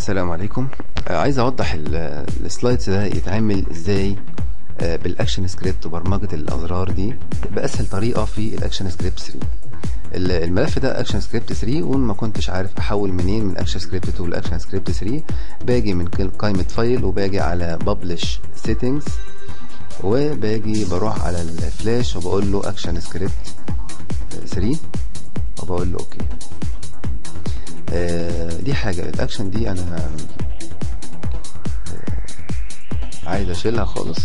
السلام عليكم آه، عايز اوضح ال- السلايدز ده يتعمل ازاي آه، بالاكشن سكريبت وبرمجه الازرار دي باسهل طريقه في الاكشن سكريبت 3 ال- الملف ده اكشن سكريبت 3 وما كنتش عارف احول منين من اكشن سكريبت 2 لاكشن سكريبت 3 باجي من كل- قائمه فايل وباجي على ببلش سيتنجز وباجي بروح على الفلاش وبقول له اكشن سكريبت 3 وبقول له اوكي آه، دي حاجة الأكشن دي أنا آه، عايز أشيلها خالص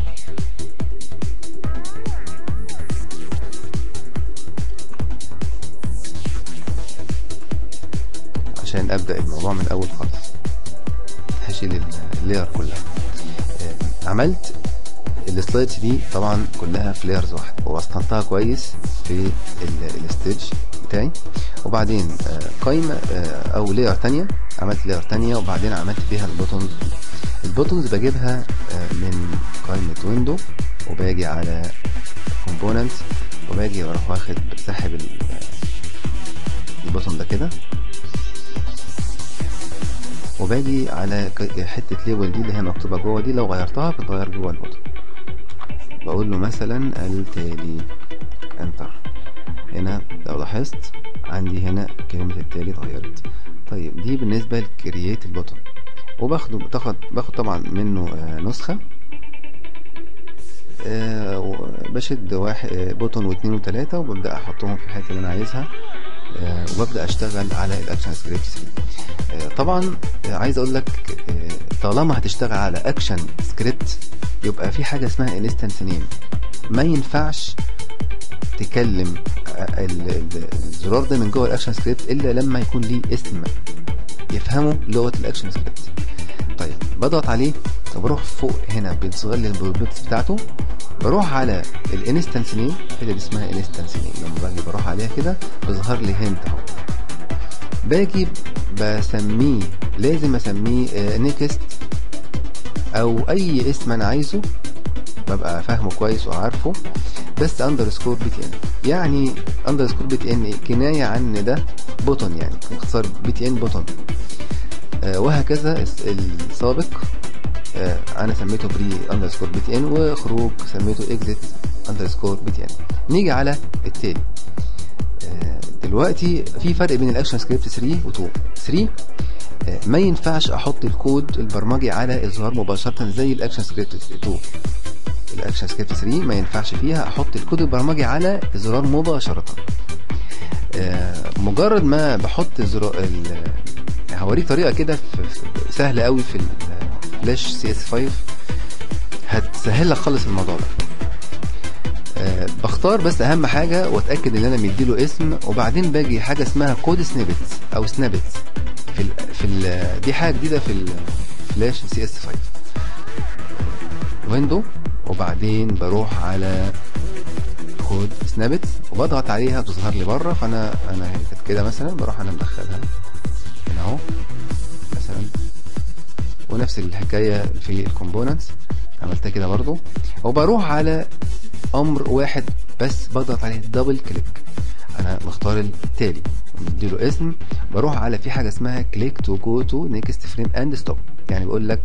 عشان أبدأ الموضوع من الأول خالص هشيل اللاير كلها آه، عملت السلايدز دي طبعا كلها في لايرز واحدة واسطنتها كويس في الستيج بتاعي وبعدين آه، قايمة آه، او لاير تانية عملت لاير تانية وبعدين عملت فيها البوتونز البوتونز بجيبها آه، من قائمة ويندو وباجي على كومبوننتس وباجي بروح واخد ساحب ال- البوتون ده كده وباجي على ك- حتة ليبل دي اللي هي مكتوبة جوه دي لو غيرتها بتغير جوه البوتون بقول له مثلا التالي انتر هنا لو لاحظت عندي هنا كلمة التالي اتغيرت طيب دي بالنسبة لكرييت البوتون وباخده باخد باخد طبعا منه آه، نسخة آه، و- بشد واحد آه، بوتون واثنين وثلاثة وببدأ أحطهم في الحتة اللي أنا عايزها آه، وببدأ أشتغل على الأكشن سكريبت 3 آه، طبعا آه، عايز أقول لك آه، طالما هتشتغل على أكشن سكريبت يبقى في حاجة اسمها انستنس نيم ما ينفعش تكلم آه، ال- ال- الزرار ده من جوه الاكشن سكريبت الا لما يكون ليه اسم يفهمه لغه الاكشن سكريبت طيب بضغط عليه وبروح فوق هنا بيصغر لي البروبرتيز بتاعته بروح على الانستنس نيم اللي اسمها انستنس نيم لما باجي بروح عليها كده بيظهر لي هنت اهو باجي بسميه لازم اسميه نيكست او اي اسم انا عايزه ببقى فاهمه كويس وعارفه بس اندرسكور بي تي ان يعني اندرسكور بي تي ان كنايه عن إن ده بوتون يعني اختصار بي تي ان بوتون آه وهكذا الس- السابق آه انا سميته بري اندرسكور بي تي ان وخروج سميته اكزيت اندرسكور بي تي ان نيجي على التالي آه، دلوقتي في فرق بين الاكشن سكريبت 3 و 2 3 آه، ما ينفعش احط الكود البرمجي على اظهار مباشره زي الاكشن سكريبت 2 الاكشن سكريبت 3 ما ينفعش فيها احط الكود البرمجي على زرار مباشره آه، مجرد ما بحط زرار ال- هوريك طريقه كده في- في- سهله قوي في الفلاش سي اس 5 هتسهل لك خالص الموضوع ده آه، بختار بس اهم حاجه واتاكد ان انا مديله اسم وبعدين باجي حاجه اسمها كود سنيبتس او سنابتس في ال في ال دي حاجه جديده في الفلاش سي اس 5 ويندو وبعدين بروح على كود سنابتس وبضغط عليها بتظهر لي بره فانا انا هي كانت كده مثلا بروح انا مدخلها هنا اهو مثلا ونفس الحكايه في الكومبوننتس عملتها كده برضو وبروح على امر واحد بس بضغط عليه دبل كليك انا بختار التالي مديله اسم بروح على في حاجه اسمها كليك تو جو تو نيكست فريم اند ستوب يعني بيقول لك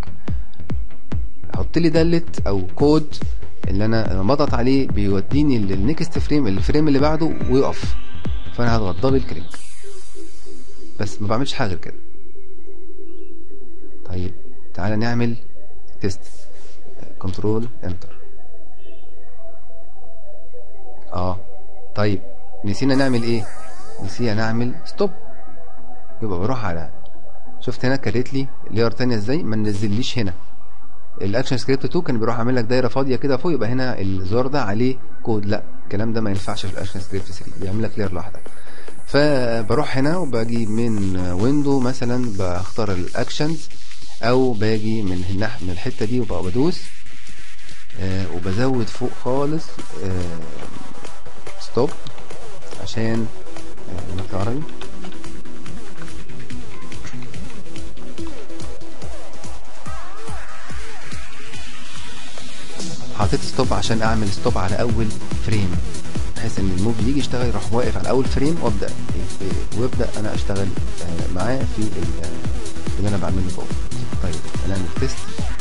حط لي دالت او كود اللي انا لما بضغط عليه بيوديني للنيكست فريم الفريم اللي بعده ويقف فانا هضغط دبل كليك بس ما بعملش حاجه غير كده طيب تعالى نعمل تيست كنترول انتر اه طيب نسينا نعمل ايه نسينا نعمل ستوب يبقى بروح على شفت هنا كريت لي لير تانية ازاي ما ننزليش هنا الاكشن سكريبت 2 كان بيروح عامل لك دايره فاضيه كده فوق يبقى هنا الزرار ده عليه كود لا الكلام ده ما ينفعش في الاكشن سكريبت 3 بيعمل لك لير لوحدها فبروح هنا وباجي من ويندو مثلا بختار الاكشنز او باجي من الناح من الحته دي وبقى بدوس آه وبزود فوق خالص آه ستوب عشان آه نطلع عربي حطيت ستوب عشان اعمل ستوب على اول فريم بحيث ان الموف يجي يشتغل يروح واقف على اول فريم وابدا وابدا انا اشتغل آه، معاه في ال- اللي انا بعمله جوه طيب هنعمل تيست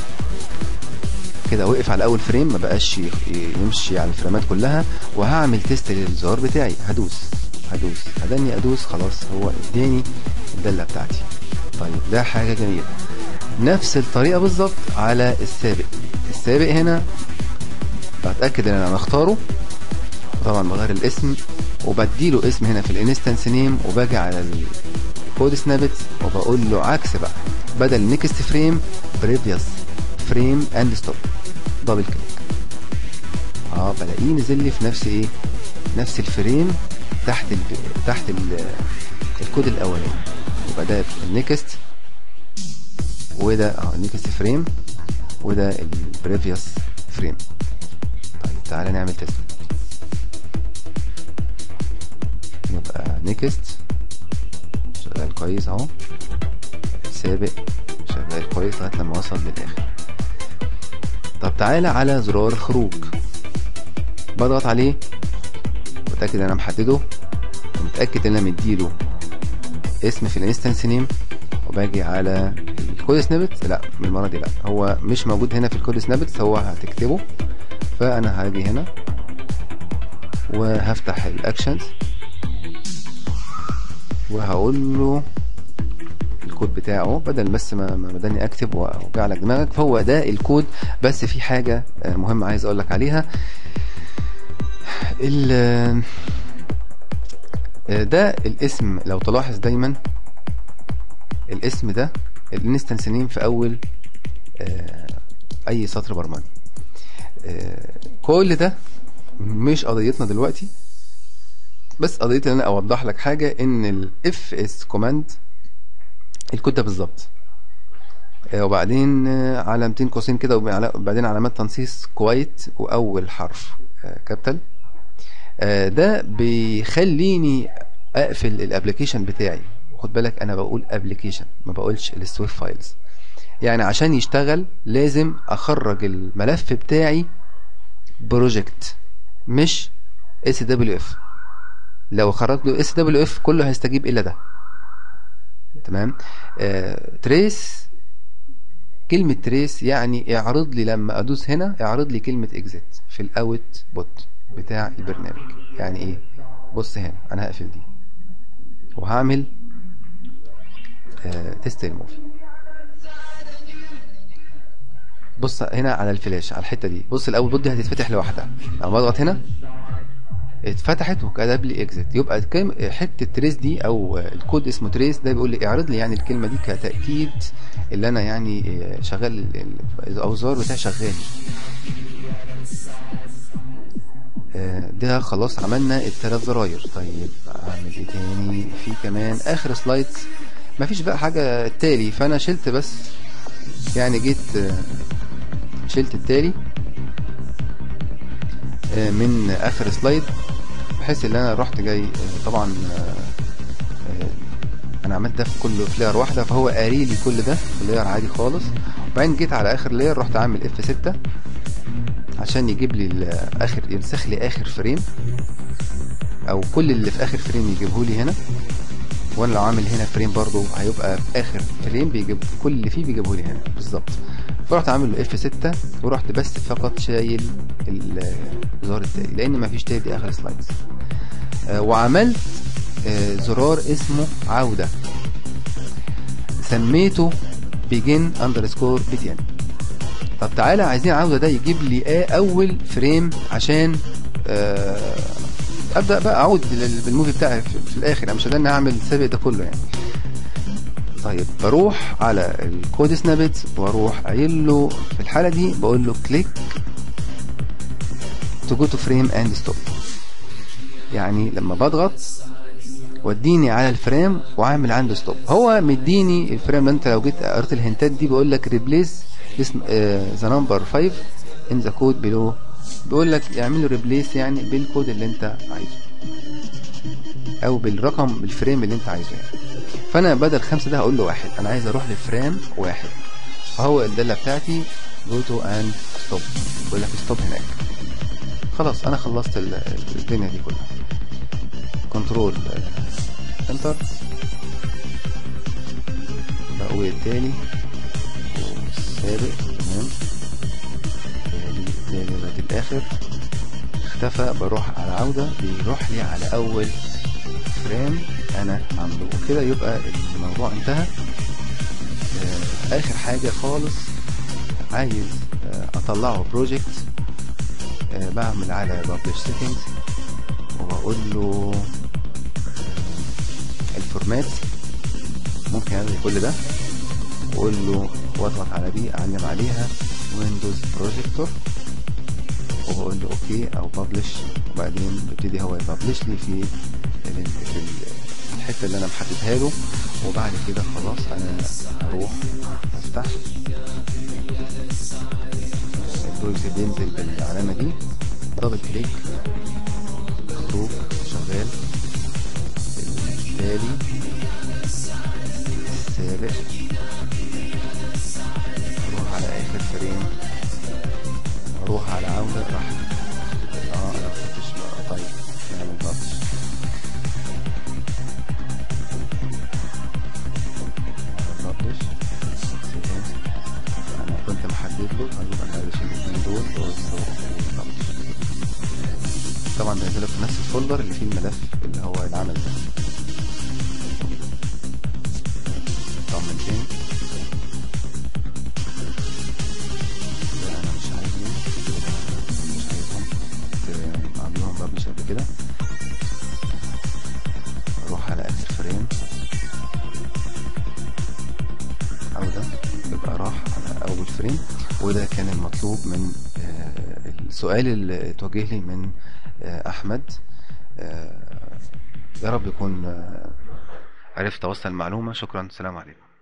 كده وقف على اول فريم ما بقاش ي- يمشي على الفريمات كلها وهعمل تيست للزرار بتاعي هدوس هدوس هداني ادوس خلاص هو اداني الداله بتاعتي طيب ده حاجه جميله نفس الطريقه بالظبط على السابق السابق هنا بتاكد ان انا مختاره طبعا بغير الاسم وبديله اسم هنا في الانستنس نيم وباجي على الكود سنابت وبقول له عكس بقى بدل نيكست فريم بريفيوس فريم اند ستوب دبل كليك اه بلاقيه نزل لي في نفس ايه نفس الفريم تحت ال تحت ال الكود الاولاني يبقى ده النيكست وده اه النيكست فريم وده البريفيوس فريم طيب تعالى نعمل تيست يبقى نيكست شغال كويس اهو سابق شغال كويس لغايه لما وصل للاخر طب تعالى على زرار الخروج بضغط عليه واتاكد ان انا محدده ومتاكد ان انا مديله اسم في الانستنس نيم وباجي على الكود سنابت لا من المره دي لا هو مش موجود هنا في الكود سنابت هو هتكتبه فانا هاجي هنا وهفتح الاكشنز وهقول له الكود بتاعه بدل بس ما ما بداني اكتب واوجع لك دماغك فهو ده الكود بس في حاجه آه، مهمه عايز اقول لك عليها ال آه، ده الاسم لو تلاحظ دايما الاسم ده الانستنس نيم في اول آه، اي سطر برمجي آه، كل ده مش قضيتنا دلوقتي بس قضيتي ان انا اوضح لك حاجه ان الاف اس كوماند الكود ده بالظبط آه، وبعدين آه، علامتين قوسين كده وبعلا- وبعدين علامات تنصيص كويت واول حرف آه، كابيتال آه، ده بيخليني اقفل الابلكيشن بتاعي خد بالك انا بقول ابلكيشن ما بقولش السويف فايلز يعني عشان يشتغل لازم اخرج الملف بتاعي بروجكت مش اس دبليو اف لو خرجت له اس دبليو اف كله هيستجيب الا ده تمام آه تريس كلمة تريس يعني اعرض لي لما ادوس هنا اعرض لي كلمة اكزيت في الاوت بوت بتاع البرنامج يعني ايه بص هنا انا هقفل دي وهعمل آه تيست الموفي بص هنا على الفلاش على الحته دي بص الاول بوت دي هتتفتح لوحدها لما بضغط هنا اتفتحت وكتب لي اكزيت يبقى الكلمة حته تريس دي او الكود اسمه تريس ده بيقول لي اعرض لي يعني الكلمه دي كتاكيد اللي انا يعني شغال او الزرار بتاعي شغال آه، ده خلاص عملنا الثلاث زراير طيب اعمل ايه تاني في كمان اخر سلايد مفيش بقى حاجه التالي فانا شلت بس يعني جيت آه، شلت التالي آه، من اخر سلايد بحيث ان انا رحت جاي آه، طبعا آه، آه، انا عملت ده في كله في لاير واحده فهو قاري لي كل ده في لاير عادي خالص وبعدين جيت على اخر لاير رحت عامل اف 6 عشان يجيب لي ال- اخر ينسخ لي اخر فريم او كل اللي في اخر فريم يجيبه لي هنا وانا لو عامل هنا فريم برضو هيبقى في اخر فريم بيجيب كل اللي فيه بيجيبه لي هنا بالظبط فرحت عامل له اف 6 ورحت بس فقط شايل الزرار التالي لان مفيش تالي اخر سلايدز آه، وعملت آه، زرار اسمه عودة سميته بيجن اندرسكور بتين طب تعالى عايزين عودة ده يجيب لي ايه اول فريم عشان آه، ابدا بقى اعود لل- بالموفي بتاعي في, في الاخر انا مش هقدر اعمل السابق ده كله يعني طيب بروح على الكود سنابت واروح قايل له في الحاله دي بقول له كليك تو جو تو فريم اند ستوب يعني لما بضغط وديني على الفريم واعمل عنده ستوب هو مديني الفريم ده انت لو جيت قريت الهنتات دي بيقول لك ريبليس اسم ذا نمبر 5 ان ذا كود بلو بيقول لك اعمل له ريبليس يعني بالكود اللي انت عايزه او بالرقم بالفريم اللي انت عايزه يعني فانا بدل خمسة ده هقول له واحد انا عايز اروح لفريم واحد فهو الداله بتاعتي جو تو اند ستوب بيقول لك ستوب هناك خلاص انا خلصت ال- الدنيا دي كلها كنترول انتر والتالي والسابق تمام التالي التالي لغاية الآخر اختفى بروح على عودة بيروح لي على أول فريم أنا عامله وكده يبقى الموضوع انتهى آه، آخر حاجة خالص عايز آه، أطلعه بروجكت بعمل على publish settings وبقول له آه، الفورمات ممكن الغي كل ده واقول له واضغط على دي اعلم عليها ويندوز بروجيكتور وبقول له اوكي او ببلش وبعدين بيبتدي هو يببلش لي في ال- في ال- الحته اللي انا محددها له وبعد كده خلاص انا اروح افتح البروجكت بينزل بالعلامه دي دبل كليك مبروك شغال التالي السابق اروح على اخر فريم اروح على عودة راح اه انا مكنتش بقى. طيب نعمل بطش بطش انا كنت محدد له طيب انا عايز اشيل الاثنين دول وبطش طبعا ده نزله في نفس الفولدر اللي فيه الملف اللي هو العمل ده طمن تاني ده انا مش عايزهم مش عايزهم كنت عاملهم ببلش قبل كده اروح على اخر فريم عودة يبقى راح على اول فريم وده كان المطلوب من آه، السؤال اللي اتوجه لي من آه، احمد آه، يا رب يكون آه، عرفت اوصل المعلومة شكرا السلام عليكم